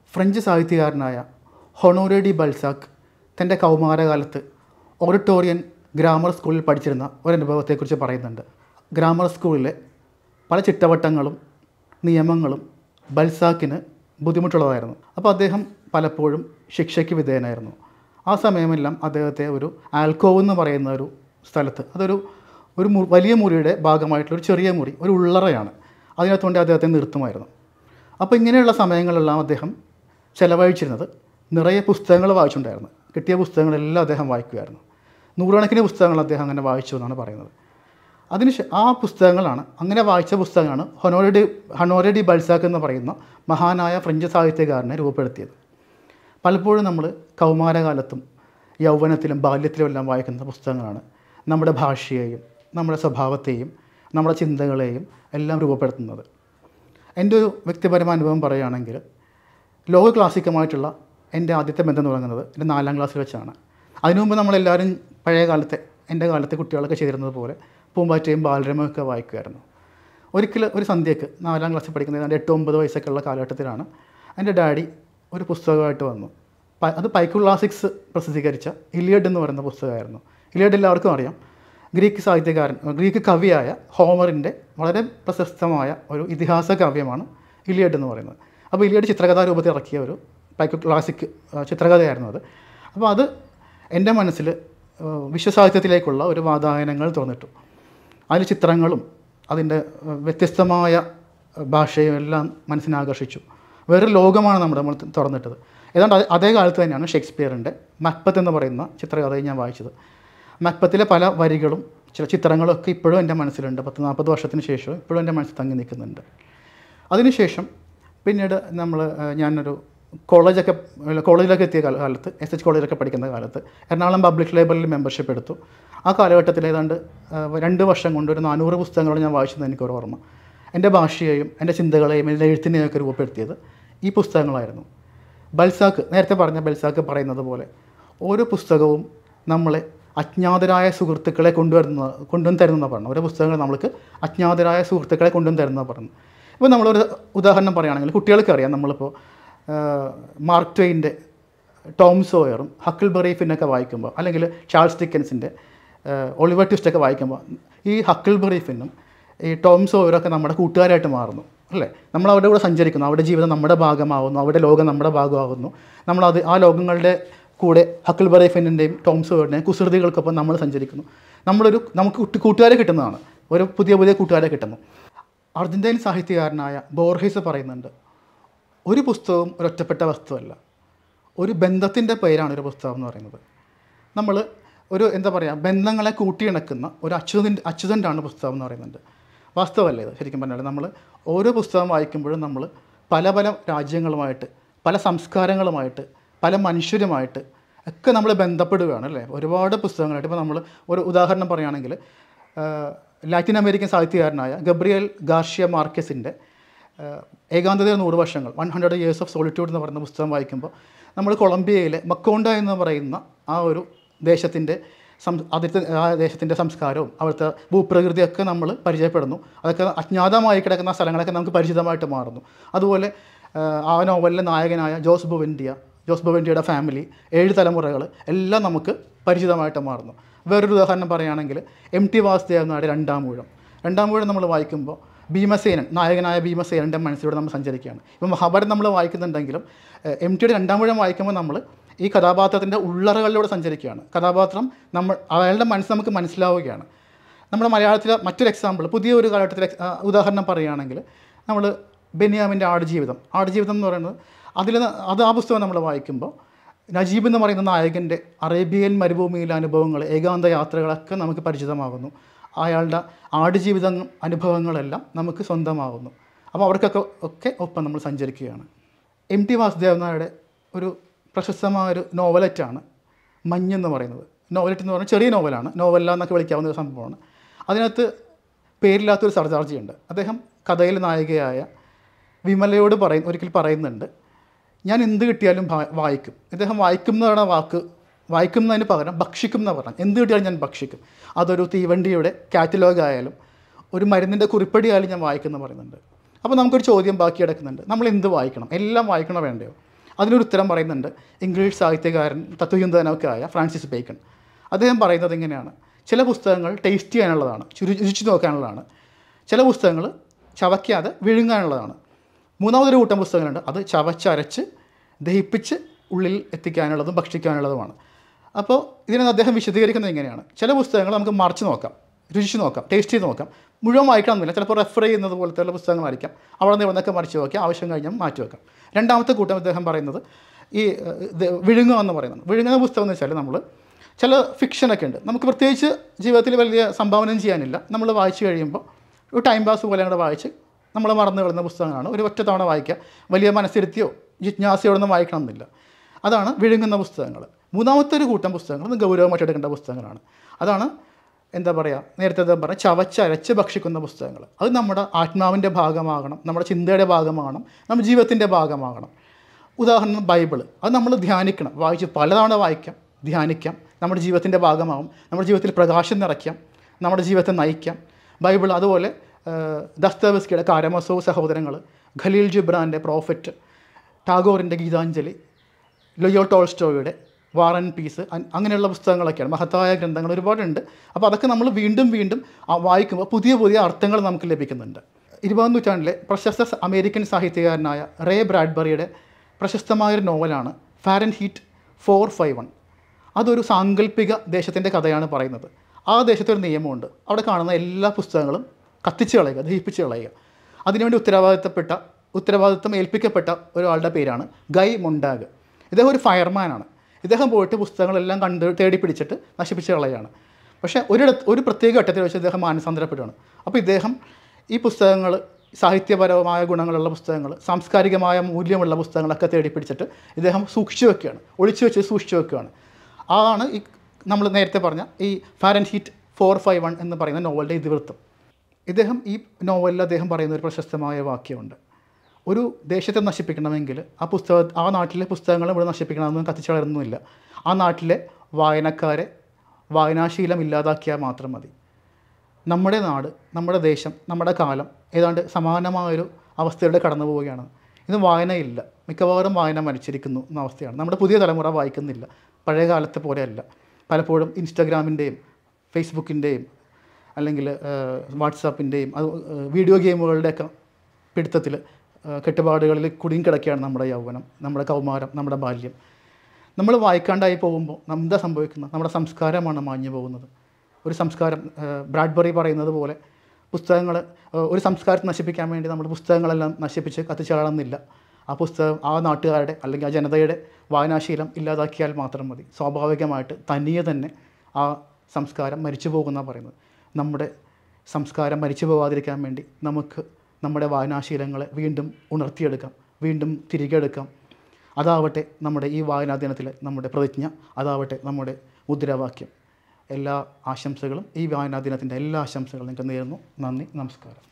French സാഹിത്യകാരനായ ഹൊണോറെ D ബൾസാക്ക് തൻ്റെ കൗമാരകാലത്ത് ഓഡിറ്റോറിയൻ grammar സ്കൂളിൽ പഠിച്ചിരുന്ന ഒരനുഭവത്തെക്കുറിച്ച് പറയുന്നുണ്ട് ഗ്രാമർ സ്കൂളിലെ പല ചിട്ടവട്ടങ്ങളും നിയമങ്ങളും ബൽസാക്കിന് ബുദ്ധിമുട്ടുള്ളതായിരുന്നു അപ്പോൾ അദ്ദേഹം പലപ്പോഴും ശിക്ഷയ്ക്ക് വിധേയനായിരുന്നു ആ സമയമെല്ലാം അദ്ദേഹത്തെ ഒരു ആൽക്കോവ് എന്ന് പറയുന്ന ഒരു സ്ഥലത്ത് അതൊരു ഒരു മു വലിയ മുറിയുടെ ഭാഗമായിട്ടുള്ള ഒരു ചെറിയ മുറി ഒരു ഉള്ളറയാണ് അതിനകത്തുകൊണ്ട് അദ്ദേഹത്തെ നിർത്തുമായിരുന്നു അപ്പോൾ ഇങ്ങനെയുള്ള സമയങ്ങളെല്ലാം അദ്ദേഹം ചിലവഴിച്ചിരുന്നത് നിറയെ പുസ്തകങ്ങൾ വായിച്ചിട്ടുണ്ടായിരുന്നു കിട്ടിയ പുസ്തകങ്ങളെല്ലാം അദ്ദേഹം വായിക്കുമായിരുന്നു നൂറുകണക്കിന് പുസ്തകങ്ങൾ അദ്ദേഹം അങ്ങനെ വായിച്ചു എന്നാണ് പറയുന്നത് അതിന് ശേ- ആ പുസ്തകങ്ങളാണ് അങ്ങനെ വായിച്ച പുസ്തകമാണ് ഹൊനോറെ ഡി ഹണോറെ ഡി ബൾസാക്ക് എന്ന് പറയുന്ന മഹാനായ ഫ്രഞ്ച് സാഹിത്യകാരനെ രൂപപ്പെടുത്തിയത് പലപ്പോഴും നമ്മൾ കൗമാരകാലത്തും യൗവനത്തിലും ബാല്യത്തിലും എല്ലാം വായിക്കുന്ന പുസ്തകങ്ങളാണ് നമ്മുടെ ഭാഷയെയും നമ്മുടെ സ്വഭാവത്തെയും നമ്മുടെ ചിന്തകളെയും എല്ലാം രൂപപ്പെടുത്തുന്നത് എൻ്റെ ഒരു വ്യക്തിപരമായ അനുഭവം പറയുകയാണെങ്കിൽ ലോക ക്ലാസിക്കുമായിട്ടുള്ള എൻ്റെ ആദ്യത്തെ ബന്ധം തുടങ്ങുന്നത് എൻ്റെ നാലാം ക്ലാസ്സിൽ വെച്ചാണ് അതിനു മുമ്പ് നമ്മളെല്ലാവരും പഴയ കാലത്തെ എൻ്റെ കാലത്തെ കുട്ടികളൊക്കെ ചെയ്തിരുന്നത് പോലെ പൂമ്പാറ്റയും ബാലരമയും ഒക്കെ വായിക്കുമായിരുന്നു ഒരിക്കൽ ഒരു സന്ധ്യക്ക് നാലാം ക്ലാസ്സിൽ പഠിക്കുന്ന ഏതാണ്ട് എട്ട് ഒമ്പത് വയസ്സൊക്കെ ഉള്ള കാലഘട്ടത്തിലാണ് എൻ്റെ ഡാഡി ഒരു പുസ്തകമായിട്ട് വന്നു പ- അത് പൈക്കു ക്ലാസിക്സ് പ്രസിദ്ധീകരിച്ച ഇലിയഡ് എന്ന് പറയുന്ന പുസ്തകമായിരുന്നു ഇലിയഡ് എല്ലാവർക്കും അറിയാം ഗ്രീക്ക് സാഹിത്യകാരൻ ഗ്രീക്ക് കവിയായ ഹോമറിൻ്റെ വളരെ പ്രശസ്തമായ ഒരു ഇതിഹാസ കാവ്യമാണ് ഇലിയഡ് എന്ന് പറയുന്നത് അപ്പോൾ ഇലിയഡ് ചിത്രകഥാ രൂപത്തിൽ ഇറക്കിയ ഒരു പൈക്കു ക്ലാസിക് ആ, ചിത്രകഥയായിരുന്നു അത് അപ്പോൾ അത് എൻ്റെ മനസ്സിൽ ആ, വിശ്വസാഹിത്യത്തിലേക്കുള്ള ഒരു വാതായനങ്ങൾ തുറന്നിട്ടു അതിൽ ചിത്രങ്ങളും അതിൻ്റെ ഏഹ്, വ്യത്യസ്തമായ ഏഹ്, ഭാഷയും എല്ലാം മനസ്സിനെ ആകർഷിച്ചു വേറൊരു ലോകമാണ് നമ്മുടെ നമ്മൾ തുറന്നിട്ടത് ഏതാണ്ട് അതേ- അതേ കാലത്ത് തന്നെയാണ് ഷേക്സ്പിയറിൻ്റെ മക്പത്ത് എന്ന് പറയുന്ന ചിത്രകഥയും ഞാൻ വായിച്ചത് മക്പത്തിലെ പല വരികളും ചില ചിത്രങ്ങളൊക്കെ ഇപ്പോഴും എൻ്റെ മനസ്സിലുണ്ട് പത്ത് നാൽപ്പത് വർഷത്തിന് ശേഷം ഇപ്പോഴും എൻ്റെ മനസ്സിൽ തങ്ങി നിൽക്കുന്നുണ്ട് അതിനുശേഷം പിന്നീട് നമ്മൾ ഏഹ്, ഞാനൊരു കോളേജൊക്കെ അല്ല, കോളേജിലൊക്കെ എത്തിയ കാല- കാലത്ത് എസ് എച്ച് കോളേജിലൊക്കെ പഠിക്കുന്ന കാലത്ത് എറണാകുളം പബ്ലിക് ലൈബ്രറിയിൽ മെമ്പർഷിപ്പ് എടുത്തു ആ കാലഘട്ടത്തിൽ ഏതാണ്ട് ഏഹ്, രണ്ട് വർഷം കൊണ്ട് ഒരു നാനൂറ് പുസ്തകങ്ങൾ ഞാൻ വായിച്ചത് എനിക്കൊരു ഓർമ്മ എൻ്റെ ഭാഷയെയും എൻ്റെ ചിന്തകളെയും എൻ്റെ എഴുത്തിനെയും ഒക്കെ രൂപപ്പെടുത്തിയത് ഈ പുസ്തകങ്ങളായിരുന്നു ബൽസാക്ക് നേരത്തെ പറഞ്ഞ ബൽസാക്ക് പറയുന്നത് പോലെ ഓരോ പുസ്തകവും നമ്മളെ അജ്ഞാതരായ സുഹൃത്തുക്കളെ കൊണ്ടുവരുന്ന കൊണ്ടുവന്ന് തരുന്ന പറഞ്ഞു ഓരോ പുസ്തകങ്ങൾ നമ്മൾക്ക് അജ്ഞാതരായ സുഹൃത്തുക്കളെ കൊണ്ടുവന്ന് തരുന്ന പറഞ്ഞു ഇപ്പോൾ നമ്മളൊരു ഉദാഹരണം പറയുകയാണെങ്കിൽ കുട്ടികൾക്ക് അറിയാം നമ്മളിപ്പോൾ മാർക്ക് ട്വെയിൻ്റെ ടോം സോയറും ഹക്കിൾ ബറീഫിനൊക്കെ വായിക്കുമ്പോൾ അല്ലെങ്കിൽ ചാൾസ് ഡിക്കൻസിൻ്റെ ഒളിവർ ട്വിസ്റ്റൊക്കെ വായിക്കുമ്പോൾ ഈ ഹക്കിൾ ബറീഫിനും ഈ ടോം സോയറൊക്കെ നമ്മുടെ കൂട്ടുകാരായിട്ട് മാറുന്നു അല്ലേ നമ്മൾ അവരുടെ കൂടെ സഞ്ചരിക്കുന്നു അവരുടെ ജീവിതം നമ്മുടെ ഭാഗമാവുന്നു അവരുടെ ലോകം നമ്മുടെ ഭാഗമാകുന്നു നമ്മളത് ആ ലോകങ്ങളുടെ കൂടെ ഹക്കിൾ ബറീഫിൻ്റെയും ടോം സോയറിൻ്റെയും കുസൃതികൾക്കൊപ്പം നമ്മൾ സഞ്ചരിക്കുന്നു നമ്മളൊരു നമുക്ക് കുട്ടി കൂട്ടുകാരെ കിട്ടുന്നതാണ് ഒരു പുതിയ പുതിയ കൂട്ടുകാരെ കിട്ടുന്നു അർജൻറ്റൈൻ സാഹിത്യകാരനായ ബോർഹീസ് പറയുന്നുണ്ട് ഒരു പുസ്തകവും ഒരൊറ്റപ്പെട്ട വസ്തുവല്ല ഒരു ബന്ധത്തിൻ്റെ പേരാണ് ഒരു പുസ്തകം എന്ന് പറയുന്നത് നമ്മൾ ഒരു എന്താ പറയുക ബന്ധങ്ങളെ കൂട്ടിയിണക്കുന്ന ഒരു അച്യുതൻ അച്യുതൻ്റാണ് പുസ്തകം എന്ന് പറയുന്നുണ്ട് വാസ്തവമല്ലേ ഇത് ശരിക്കും പറഞ്ഞാൽ നമ്മൾ ഓരോ പുസ്തകം വായിക്കുമ്പോഴും നമ്മൾ പല പല രാജ്യങ്ങളുമായിട്ട് പല സംസ്കാരങ്ങളുമായിട്ട് പല മനുഷ്യരുമായിട്ട് ഒക്കെ നമ്മൾ ബന്ധപ്പെടുകയാണ് അല്ലേ ഒരുപാട് പുസ്തകങ്ങളായിട്ട് ഇപ്പോൾ നമ്മൾ ഒരു ഉദാഹരണം പറയുകയാണെങ്കിൽ ആഹ്, ലാറ്റിൻ അമേരിക്കൻ സാഹിത്യകാരനായ ഗബ്രിയൽ ഗാർഷ്യ മാർക്കസിൻ്റെ ഏഹ് ഏകാന്തതയുടെ നൂറ് വർഷങ്ങൾ one hundred years of solitude എന്ന് പറയുന്ന പുസ്തകം വായിക്കുമ്പോൾ നമ്മൾ കൊളംബിയയിലെ മക്കോണ്ട എന്ന് പറയുന്ന ആ ഒരു ദേശത്തിൻ്റെ സം ആദ്യത്തെ ആ ദേശത്തിൻ്റെ സംസ്കാരവും അവിടുത്തെ ഭൂപ്രകൃതിയൊക്കെ നമ്മൾ പരിചയപ്പെടുന്നു അതൊക്കെ അജ്ഞാതമായി കിടക്കുന്ന സ്ഥലങ്ങളൊക്കെ നമുക്ക് പരിചിതമായിട്ട് മാറുന്നു അതുപോലെ ഏഹ് ആ നോവലിലെ നായകനായ ജോസ് ബുവൻഡിയ ജോസ് ബുവൻഡിയുടെ ഫാമിലി ഏഴ് തലമുറകൾ എല്ലാം നമുക്ക് പരിചിതമായിട്ട് മാറുന്നു വേറൊരു ഉദാഹരണം പറയുകയാണെങ്കിൽ എം ടി വാസുദേവ് നാട് രണ്ടാം ഊഴം രണ്ടാം ഊഴം നമ്മൾ വായിക്കുമ്പോൾ ഭീമസേനൻ നായകനായ ഭീമസേനൻ്റെ മനസ്സിലൂടെ നമ്മൾ സഞ്ചരിക്കുകയാണ് ഇപ്പം മഹാഭാരതം നമ്മൾ വായിക്കുന്നുണ്ടെങ്കിലും ഏഹ്, എം ടിയുടെ രണ്ടാം മുഴുവൻ വായിക്കുമ്പോൾ നമ്മൾ ഈ കഥാപാത്രത്തിൻ്റെ ഉള്ളറകളിലൂടെ സഞ്ചരിക്കുകയാണ് കഥാപാത്രം നമ്മൾ അയാളുടെ മനസ്സ് നമുക്ക് മനസ്സിലാവുകയാണ് നമ്മുടെ മലയാളത്തിലെ മറ്റൊരു എക്സാമ്പിൾ പുതിയ ഒരു കാലഘട്ടത്തിലെ ex- ആ, ഉദാഹരണം പറയുകയാണെങ്കിൽ നമ്മൾ ബെന്യാമിൻ്റെ ആടുജീവിതം ആടുജീവിതം എന്ന് പറയുന്നത് അതിൽ അത് ആ പുസ്തകം നമ്മൾ വായിക്കുമ്പോൾ നജീബ് എന്ന് പറയുന്ന നായകൻ്റെ അറേബ്യൻ മരുഭൂമിയിലെ അനുഭവങ്ങൾ ഏകാന്ത യാത്രകളൊക്കെ നമുക്ക് പരിചിതമാകുന്നു അയാളുടെ ആടുജീവിത അനുഭവങ്ങളെല്ലാം നമുക്ക് സ്വന്തമാകുന്നു അപ്പോൾ അവർക്കൊക്കെ ഒക്കെ ഒപ്പം നമ്മൾ സഞ്ചരിക്കുകയാണ് എം ടി വാസുദേവൻ നായരുടെ ഒരു പ്രശസ്തമായൊരു നോവലറ്റാണ് മഞ്ഞെന്ന് പറയുന്നത് നോവലറ്റ് എന്ന് പറഞ്ഞാൽ ചെറിയ നോവലാണ് നോവല്ല എന്നൊക്കെ വിളിക്കാവുന്ന ഒരു സംഭവമാണ് അതിനകത്ത് പേരില്ലാത്തൊരു സർജാർജിയുണ്ട് അദ്ദേഹം കഥയിൽ നായികയായ വിമലയോട് പറയും ഒരിക്കൽ പറയുന്നുണ്ട് ഞാൻ എന്ത് കിട്ടിയാലും ഭാ- വായിക്കും ഇദ്ദേഹം വായിക്കും എന്നാണ് വാക്ക് വായിക്കുന്നതിന് പകരം ഭക്ഷിക്കും എന്ന് പറഞ്ഞു എന്ത് കിട്ടിയാലും ഞാൻ ഭക്ഷിക്കും അതൊരു തീവണ്ടിയുടെ കാറ്റലോഗ് ആയാലും ഒരു മരുന്നിൻ്റെ കുറിപ്പടി ആയാലും ഞാൻ വായിക്കുമെന്ന് പറയുന്നുണ്ട് അപ്പോൾ നമുക്കൊരു ചോദ്യം ബാക്കി കിടക്കുന്നുണ്ട് നമ്മൾ എന്ത് വായിക്കണം എല്ലാം വായിക്കണോ വേണ്ടയോ അതിനൊരു ഉത്തരം പറയുന്നുണ്ട് ഇംഗ്ലീഷ് സാഹിത്യകാരൻ തത്വചിന്തകനൊക്കെ ആയ ഫ്രാൻസിസ് ബേക്കൺ അദ്ദേഹം പറയുന്നത് ഇങ്ങനെയാണ് ചില പുസ്തകങ്ങൾ ടേസ്റ്റ് ചെയ്യാനുള്ളതാണ് ചുരു രുചിച്ച് നോക്കാനുള്ളതാണ് ചില പുസ്തകങ്ങൾ ചവയ്ക്കാതെ വിഴുങ്ങാനുള്ളതാണ് മൂന്നാമതൊരു കൂട്ടം പുസ്തകങ്ങളുണ്ട് അത് ചവച്ചരച്ച് ദഹിപ്പിച്ച് ഉള്ളിൽ എത്തിക്കാനുള്ളതും ഭക്ഷിക്കാനുള്ളതുമാണ് അപ്പോൾ ഇതിനെ അദ്ദേഹം വിശദീകരിക്കുന്നത് ഇങ്ങനെയാണ് ചില പുസ്തകങ്ങൾ നമുക്ക് മറിച്ച് നോക്കാം രുചിച്ച് നോക്കാം ടേസ്റ്റ് ചെയ്ത് നോക്കാം മുഴുവൻ വായിക്കണമെന്നില്ല ചിലപ്പോൾ റെഫർ ചെയ്യുന്നത് പോലത്തെ ഉള്ള പുസ്തകങ്ങളായിരിക്കാം അവിടെ നിന്ന് ഇവിടുന്നൊക്കെ മറിച്ച് നോക്കാം ആവശ്യം കഴിഞ്ഞാൽ മാറ്റി വെക്കാം രണ്ടാമത്തെ കൂട്ടം അദ്ദേഹം പറയുന്നത് ഈ ഏഹ്, ഇത് വിഴുങ്ങുക എന്ന് പറയുന്നത് വിഴുങ്ങുന്ന പുസ്തകം എന്ന് വെച്ചാൽ നമ്മൾ ചില ഫിക്ഷനൊക്കെ ഉണ്ട് നമുക്ക് പ്രത്യേകിച്ച് ജീവിതത്തിൽ വലിയ സംഭാവന ചെയ്യാനില്ല നമ്മൾ വായിച്ചു കഴിയുമ്പോൾ ഒരു ടൈം പാസ് പോലെ അങ്ങോട്ട് വായിച്ച് നമ്മൾ മറന്നു കളയുന്ന പുസ്തകങ്ങളാണ് ഒരു ഒറ്റ തവണ വായിക്കുക വലിയ മനസ്സിരുത്തിയോ ജിജ്ഞാസയോടൊന്നും വായിക്കണമെന്നില്ല അതാണ് വിഴുങ്ങുന്ന പുസ്തകങ്ങൾ മൂന്നാമത്തെ ഒരു കൂട്ടം പുസ്തകങ്ങൾ ഇത് ഗൗരവമായിട്ട് എടുക്കേണ്ട പുസ്തകങ്ങളാണ് അതാണ് എന്താ പറയുക നേരത്തെ എന്താ പറയുക ചവച്ചരച്ച് ഭക്ഷിക്കുന്ന പുസ്തകങ്ങൾ അത് നമ്മുടെ ആത്മാവിൻ്റെ ഭാഗമാകണം നമ്മുടെ ചിന്തയുടെ ഭാഗമാകണം നമ്മുടെ ജീവിതത്തിൻ്റെ ഭാഗമാകണം ഉദാഹരണം ബൈബിൾ അത് നമ്മൾ ധ്യാനിക്കണം വായിച്ച് പലതവണ വായിക്കാം ധ്യാനിക്കാം നമ്മുടെ ജീവിതത്തിൻ്റെ ഭാഗമാകും നമ്മുടെ ജീവിതത്തിൽ പ്രകാശം നിറയ്ക്കാം നമ്മുടെ ജീവിതത്തെ നയിക്കാം ബൈബിൾ അതുപോലെ ദസ്തവസ്കിയുടെ കാരമസോ സഹോദരങ്ങൾ ഖലീൽ ജിബ്രാൻ്റെ പ്രോഫറ്റ് ടാഗോറിൻ്റെ ഗീതാഞ്ജലി ലൊയോ ടോൾസ്റ്റോയുടെ വാർ ആൻഡ് പീസ് അ- അങ്ങനെയുള്ള പുസ്തകങ്ങളൊക്കെയാണ് മഹത്തായ ഗ്രന്ഥങ്ങൾ ഒരുപാടുണ്ട് അപ്പോൾ അതൊക്കെ നമ്മൾ വീണ്ടും വീണ്ടും ആ വായിക്കുമ്പോൾ പുതിയ പുതിയ അർത്ഥങ്ങൾ നമുക്ക് ലഭിക്കുന്നുണ്ട് ഇരുപതാം നൂറ്റാണ്ടിലെ പ്രശസ്ത സ- അമേരിക്കൻ സാഹിത്യകാരനായ റേ ബ്രാഡ്ബറിയുടെ പ്രശസ്തമായൊരു നോവലാണ് Fahrenheit four five one അതൊരു സാങ്കല്പിക ദേശത്തിൻ്റെ കഥയാണ് പറയുന്നത് ആ ദേശത്തെ ഒരു നിയമമുണ്ട് അവിടെ കാണുന്ന എല്ലാ പുസ്തകങ്ങളും കത്തിച്ച് കളയുക ദഹിപ്പിച്ച് കളയുക അതിനുവേണ്ടി ഉത്തരവാദിത്തപ്പെട്ട ഉത്തരവാദിത്തം ഏൽപ്പിക്കപ്പെട്ട ഒരാളുടെ പേരാണ് ഗൈ മൊണ്ടാഗ് ഇദ്ദേഹം ഒരു ഫയർമാനാണ് ഇദ്ദേഹം പോയിട്ട് പുസ്തകങ്ങളെല്ലാം കണ്ട് തേടി പിടിച്ചിട്ട് നശിപ്പിച്ച് കളയുകയാണ് പക്ഷേ ഒരിടത്ത് ഒരു പ്രത്യേക ഘട്ടത്തിൽ വെച്ച് ഇദ്ദേഹം മാനസാന്തരപ്പെടുകയാണ് അപ്പോൾ ഇദ്ദേഹം ഈ പുസ്തകങ്ങൾ സാഹിത്യപരമായ ഗുണങ്ങളുള്ള പുസ്തകങ്ങൾ സാംസ്കാരികമായ മൂല്യമുള്ള പുസ്തകങ്ങളൊക്കെ തേടി പിടിച്ചിട്ട് ഇദ്ദേഹം സൂക്ഷിച്ചു വെക്കുകയാണ് ഒളിച്ചു വെച്ച് സൂക്ഷിച്ചു വെക്കുകയാണ് അതാണ് ഈ നമ്മൾ നേരത്തെ പറഞ്ഞ ഈ Fahrenheit four five one എന്ന് പറയുന്ന നോവലിൻ്റെ ഇതിവൃത്തം ഇദ്ദേഹം ഈ നോവലിൽ അദ്ദേഹം പറയുന്ന ഒരു പ്രശസ്തമായ വാക്യമുണ്ട് ഒരു ദേശത്തെ നശിപ്പിക്കണമെങ്കിൽ ആ പുസ്തക ആ നാട്ടിലെ പുസ്തകങ്ങൾ ഇവിടെ നശിപ്പിക്കണമെന്ന് കത്തിച്ചു കളയുന്നില്ല ആ നാട്ടിലെ വായനക്കാരെ വായനാശീലം ഇല്ലാതാക്കിയാൽ മാത്രം മതി നമ്മുടെ നാട് നമ്മുടെ ദേശം നമ്മുടെ കാലം ഏതാണ്ട് സമാനമായൊരു അവസ്ഥയിലൂടെ കടന്നു പോവുകയാണ് ഇത് വായനയില്ല മിക്കവാറും വായന മരിച്ചിരിക്കുന്നു എന്ന അവസ്ഥയാണ് നമ്മുടെ പുതിയ തലമുറ വായിക്കുന്നില്ല പഴയ കാലത്തെ പോലെയല്ല പലപ്പോഴും ഇൻസ്റ്റഗ്രാമിൻ്റെയും ഫേസ്ബുക്കിൻ്റെയും അല്ലെങ്കിൽ വാട്സാപ്പിൻ്റെയും അത് ഏഹ്, വീഡിയോ ഗെയിമുകളുടെയൊക്കെ പിടുത്തത്തിൽ ഏഹ്, കെട്ടുപാടുകളിൽ കുടുങ്ങി കിടക്കുകയാണ് നമ്മുടെ യൗവനം നമ്മുടെ കൗമാരം നമ്മുടെ ബാല്യം നമ്മൾ വായിക്കാണ്ടായി പോകുമ്പോൾ എന്താ സംഭവിക്കുന്നത് നമ്മുടെ സംസ്കാരമാണ് മാഞ്ഞു പോകുന്നത് ഒരു സംസ്കാരം ഏഹ്, ബ്രാഡ്ബറി പറയുന്നത് പോലെ പുസ്തകങ്ങൾ ഒരു സംസ്കാരത്തെ നശിപ്പിക്കാൻ വേണ്ടി നമ്മൾ പുസ്തകങ്ങളെല്ലാം നശിപ്പിച്ച് കത്തിച്ചാളുന്നില്ല ആ പുസ്തകം ആ നാട്ടുകാരുടെ അല്ലെങ്കിൽ ആ ജനതയുടെ വായനാശീലം ഇല്ലാതാക്കിയാൽ മാത്രം മതി സ്വാഭാവികമായിട്ട് തനിയെ തന്നെ ആ സംസ്കാരം മരിച്ചു പോകുന്ന പറയുന്നത് നമ്മുടെ സംസ്കാരം മരിച്ചു പോകാതിരിക്കാൻ വേണ്ടി നമുക്ക് നമ്മുടെ വായനാശീലങ്ങളെ വീണ്ടും ഉണർത്തിയെടുക്കാം വീണ്ടും തിരികെ എടുക്കാം അതാവട്ടെ നമ്മുടെ ഈ വായനാ ദിനത്തിലെ നമ്മുടെ പ്രതിജ്ഞ അതാവട്ടെ നമ്മുടെ മുദ്രാവാക്യം എല്ലാ ആശംസകളും ഈ വായനാ ദിനത്തിൻ്റെ എല്ലാ ആശംസകളും നിങ്ങൾക്ക് നേരുന്നു നന്ദി നമസ്കാരം